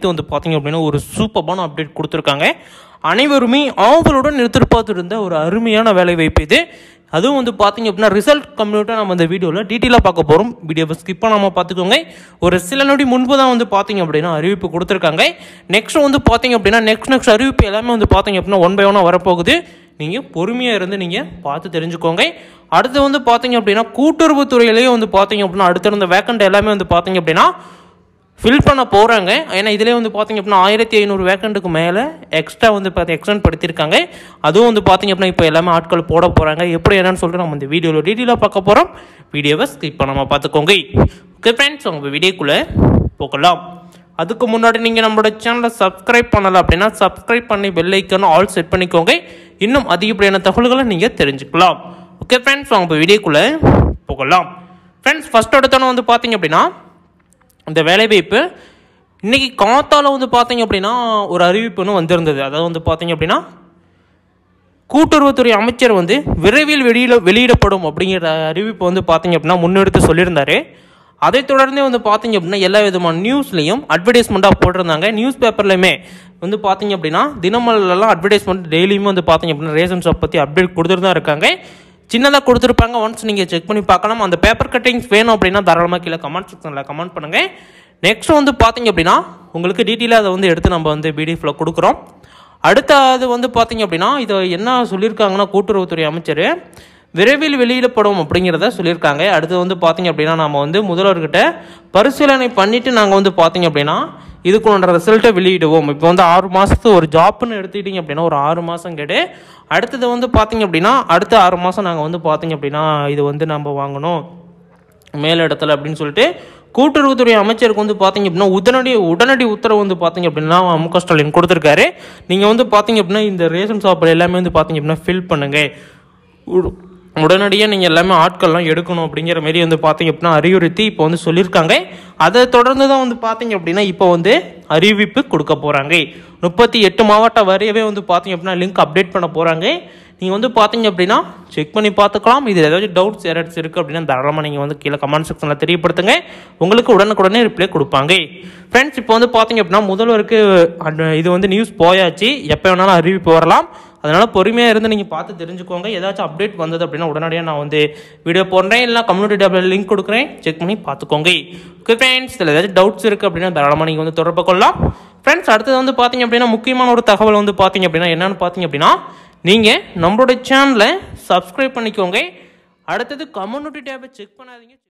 வைத்து வந்து பார்த்தீங்க அப்படின்னா ஒரு சூப்பரான அப்டேட் கொடுத்துருக்காங்க அனைவருமே ஆவலுடன் எதிர்பார்த்துருந்த ஒரு அருமையான வேலை வாய்ப்பு இது அதுவும் வந்து பார்த்தீங்க அப்படின்னா ரிசல்ட் கம்ப்ளீட்டாக நம்ம இந்த வீடியோவில் டீட்டெயிலாக பார்க்க போகிறோம் வீடியோவை ஸ்கிப் பண்ணாமல் பார்த்துக்கோங்க ஒரு சில நொடி முன்பு தான் வந்து பார்த்தீங்க அப்படின்னா அறிவிப்பு கொடுத்துருக்காங்க நெக்ஸ்ட் வந்து பார்த்தீங்க அப்படின்னா நெக்ஸ்ட் நெக்ஸ்ட் அறிவிப்பு எல்லாமே வந்து பார்த்தீங்க அப்படின்னா ஒன் பை ஒன்னாக வரப்போகுது நீங்கள் பொறுமையாக இருந்து நீங்கள் பார்த்து தெரிஞ்சுக்கோங்க அடுத்து வந்து பார்த்தீங்க அப்படின்னா கூட்டுறவுத்துறையிலேயே வந்து பார்த்தீங்க அப்படின்னா அடுத்திருந்த வேக்கண்ட் எல்லாமே வந்து பார்த்தீங்க அப்படின்னா ஃபில் பண்ண போகிறாங்க ஏன்னா இதிலே வந்து பார்த்தீங்க அப்படின்னா ஆயிரத்தி ஐநூறு வேக்கண்ட்டுக்கு மேலே எக்ஸ்ட்ரா வந்து பார்த்து எக்ஸ்டெண்ட் படுத்தியிருக்காங்க அதுவும் வந்து பார்த்தீங்க அப்படின்னா இப்போ எல்லாமே ஆட்கள் போட போகிறாங்க எப்படி என்னன்னு சொல்லிட்டு நம்ம இந்த வீடியோவில் டீட்டெயிலாக பார்க்க போகிறோம் வீடியோவை ஸ்கிப் பண்ணாமல் பார்த்துக்கோங்க ஓகே ஃப்ரெண்ட்ஸ் உங்கள் வீடியோக்குள்ளே போகலாம் அதுக்கு முன்னாடி நீங்கள் நம்மளோட சேனலை சப்ஸ்கிரைப் பண்ணலை அப்படின்னா சப்ஸ்கிரைப் பண்ணி பெல் ஐக்கான ஆல் செட் பண்ணிக்கோங்க இன்னும் அதிகப்படியான தகவல்களை நீங்கள் தெரிஞ்சுக்கலாம் ஓகே ஃப்ரெண்ட்ஸ் உங்கள் வீடியோக்குள்ளே போகலாம் ஃப்ரெண்ட்ஸ் ஃபஸ்ட் எடுத்தோன்னே வந்து பார்த்தீங்க அப்படின்னா இந்த வேலைவாய்ப்பு இன்றைக்கி காத்தால வந்து பார்த்தீங்க அப்படின்னா ஒரு அறிவிப்புன்னு வந்திருந்தது அதாவது வந்து பார்த்தீங்க அப்படின்னா கூட்டுறவுத்துறை அமைச்சர் வந்து விரைவில் வெளியிட வெளியிடப்படும் அப்படிங்கிற அறிவிப்பு வந்து பார்த்தீங்க அப்படின்னா முன்னெடுத்து சொல்லியிருந்தாரு அதைத் தொடர்ந்தே வந்து பார்த்தீங்க அப்படின்னா எல்லா விதமான நியூஸ்லையும் அட்வர்டைஸ்மெண்ட்டாக போட்டிருந்தாங்க நியூஸ் பேப்பர்லையுமே வந்து பார்த்தீங்க அப்படின்னா தினமலர்லாம் அட்வர்டைஸ்மெண்ட் டெய்லியுமே வந்து பார்த்தீங்க அப்படின்னா ரேஷன் ஷாப் பற்றி அப்டேட் கொடுத்துட்டு தான் இருக்காங்க சின்னதாக கொடுத்துருப்பாங்க ஒன்ஸ் நீங்கள் செக் பண்ணி பார்க்கலாம் அந்த பேப்பர் கட்டிங்ஸ் வேணும் அப்படின்னா தாராளமாக கீழே கமெண்ட் செக்ஷனில் கமெண்ட் பண்ணுங்கள் நெக்ஸ்ட் வந்து பார்த்தீங்க அப்படின்னா உங்களுக்கு டீட்டெயிலாக அதை வந்து எடுத்து நம்ம வந்து பிடிஎஃபில் கொடுக்குறோம் அடுத்தது வந்து பார்த்தீங்க அப்படின்னா இதை என்ன சொல்லியிருக்காங்கன்னா கூட்டுறவுத்துறை அமைச்சர் விரைவில் வெளியிடப்படும் அப்படிங்கிறத சொல்லியிருக்காங்க அடுத்து வந்து பார்த்தீங்க அப்படின்னா நம்ம வந்து முதல்வர்கிட்ட பரிசீலனை பண்ணிவிட்டு நாங்கள் வந்து பார்த்தீங்க அப்படின்னா இதுக்குள்ள ரிசல்ட்டை வெளியிடுவோம் இப்போ வந்து ஆறு மாதத்து ஒரு ஜாப்னு எடுத்துக்கிட்டிங்க அப்படின்னா ஒரு ஆறு மாதம் கேடு அடுத்தது வந்து பார்த்தீங்க அப்படின்னா அடுத்த ஆறு மாதம் நாங்கள் வந்து பார்த்தீங்க அப்படின்னா இது வந்து நம்ம வாங்கணும் மேலிடத்துல அப்படின்னு சொல்லிட்டு கூட்டுறவுத்துறை அமைச்சருக்கு வந்து பார்த்தீங்க அப்படின்னா உடனடி உடனடி உத்தரவு வந்து பார்த்தீங்க அப்படின்னா மு க ஸ்டாலின் கொடுத்துருக்காரு நீங்கள் வந்து பார்த்தீங்க அப்படின்னா இந்த ரேஷன் ஷாப் எல்லாமே வந்து பார்த்தீங்க அப்படின்னா ஃபில் பண்ணுங்க உ- உடனடியாக நீங்கள் எல்லாமே ஆட்கள்லாம் எடுக்கணும் அப்படிங்கிற மாரி வந்து பார்த்தீங்க அப்படின்னா அறிவுறுத்தி இப்போ வந்து சொல்லியிருக்காங்க அதை தொடர்ந்து தான் வந்து பார்த்தீங்க அப்படின்னா இப்போ வந்து அறிவிப்பு கொடுக்க போகிறாங்க முப்பத்தி எட்டு மாவட்ட வரையவே வந்து பார்த்தீங்க அப்படின்னா லிங்க் அப்டேட் பண்ண போகிறாங்க நீங்கள் வந்து பார்த்தீங்க அப்படின்னா செக் பண்ணி பார்த்துக்கலாம் இது ஏதாச்சும் டவுட்ஸ் எரர்ஸ் இருக்குது அப்படின்னா தாராளமாக நீங்கள் வந்து கீழே கமெண்ட் செக்ஷனில் தெரியப்படுத்துங்க உங்களுக்கு உடனுக்குடனே ரிப்ளை கொடுப்பாங்க ஃப்ரெண்ட்ஸ் இப்போ வந்து பார்த்தீங்க அப்படின்னா முதல்வருக்கு அட்- இது வந்து நியூஸ் போயாச்சு எப்போ வேணாலும் அறிவிப்பு வரலாம் அதனால் பொறுமையாக இருந்து நீங்கள் பார்த்து தெரிஞ்சுக்கோங்க ஏதாச்சும் அப்டேட் வந்தது அப்படின்னா உடனடியாக நான் வந்து வீடியோ போடுறேன் இல்லை கம்யூனிட்டி டேபிள் லிங்க் கொடுக்குறேன் செக் பண்ணி பார்த்துக்கோங்க ஓகே ஃப்ரெண்ட்ஸ் இதில் ஏதாச்சும் டவுட்ஸ் இருக்குது அப்படின்னா தாராளமாக நீங்கள் வந்து தொடர்பு கொள்ளலாம் ஃப்ரெண்ட்ஸ் அடுத்தது வந்து பார்த்தீங்க அப்படின்னா முக்கியமான ஒரு தகவல் வந்து பார்த்தீங்க அப்படின்னா என்னன்னு பார்த்தீங்க அப்படின்னா நீங்கள் நம்மளோட சேனலை சப்ஸ்கிரைப் பண்ணிக்கோங்க அடுத்தது கம்யூனிட்டி டேபை செக் பண்ணாதீங்க